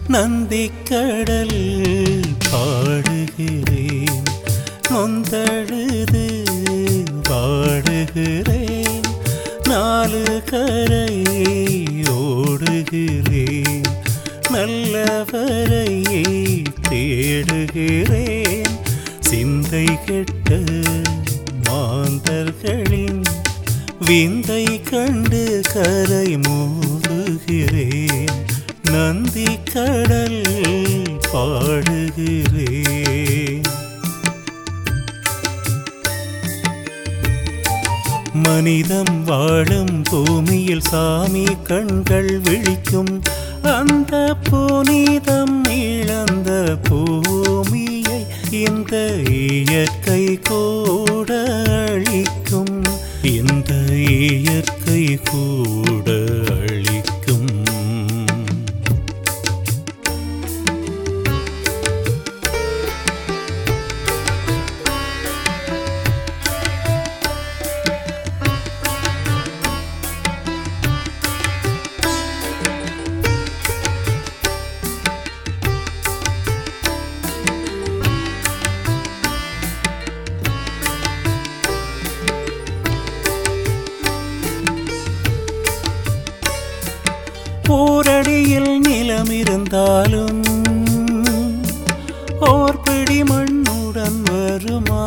நந்திக்கடல் பாடுகிறேன் நொந்தழுது பாடுகிறேன் நாலு கரை ஓடுகிறேன் நல்லவரை தேடுகிறேன் சிந்தை கெட்ட மாந்தர்களின் விந்தை கண்டு கரை மோதுகிறேன் நந்தி கடல் பாடுகிறேன் மனிதம் வாழும் பூமியில் சாமி கண்கள் விழிக்கும் அந்த புனிதம் இழந்த பூமியை இந்த இயற்கை கூட அழிக்கும் இந்த இயற்கை கூட அழிக்கும் போரடியில் நிலம் இருந்தாலும் ஓர் பிடி மண்ணுடன் வருமா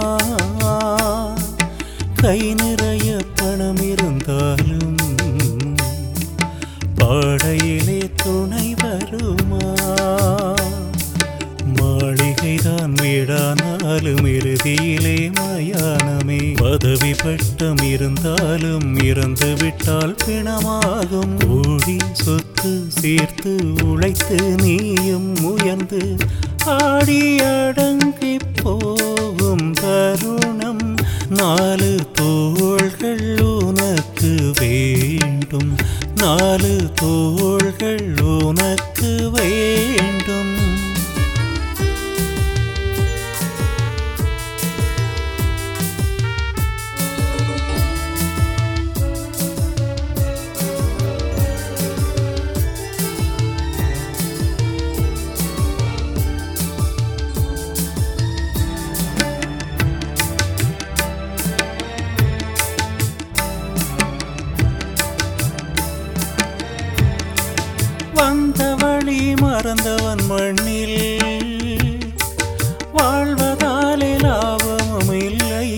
கை நிறைய பணம் இருந்தாலும் பாடையிலே துணை வருமா மாளிகைதான் வீடானாலும் இறுதியிலே மயானமே பதவி பட்டம் இருந்தாலும் இறந்து விட்டால் பிணமாகும் ஓடி சொத்து சேர்த்து உழைத்து நீயும் உயர்ந்து ஆடி அடங்கி போகும் தருணம் நாலு தோள்கள் உனக்கு வேண்டும் நாலு தோள்கள் உனக்கு வேண்டும் வந்த வழி மறந்தவன் மண்ணில் வாழ்வதாலே லாபமும் இல்லை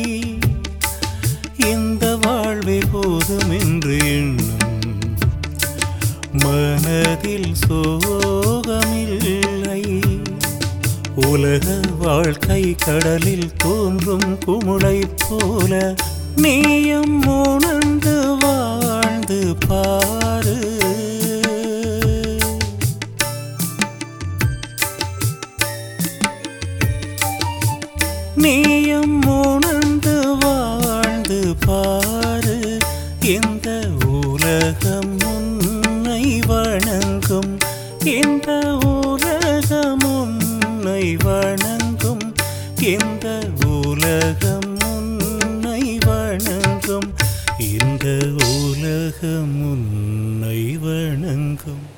இந்த வாழ்வே போதும் என்று எண்ணும் மனதில் சோகமில்லை உலக வாழ்க்கை கடலில் தோன்றும் குமுளை போல நீயும் உணர்ந்து வாழ்ந்து பாரு நீயும் உணர்ந்து வாழ்ந்து பாரு இந்த உலகம் உன்னை வணங்கும் இந்த உலகம் உன்னை வணங்கும் இந்த உலகம் உன்னை வணங்கும் இந்த உலகம் உன்னை வணங்கும்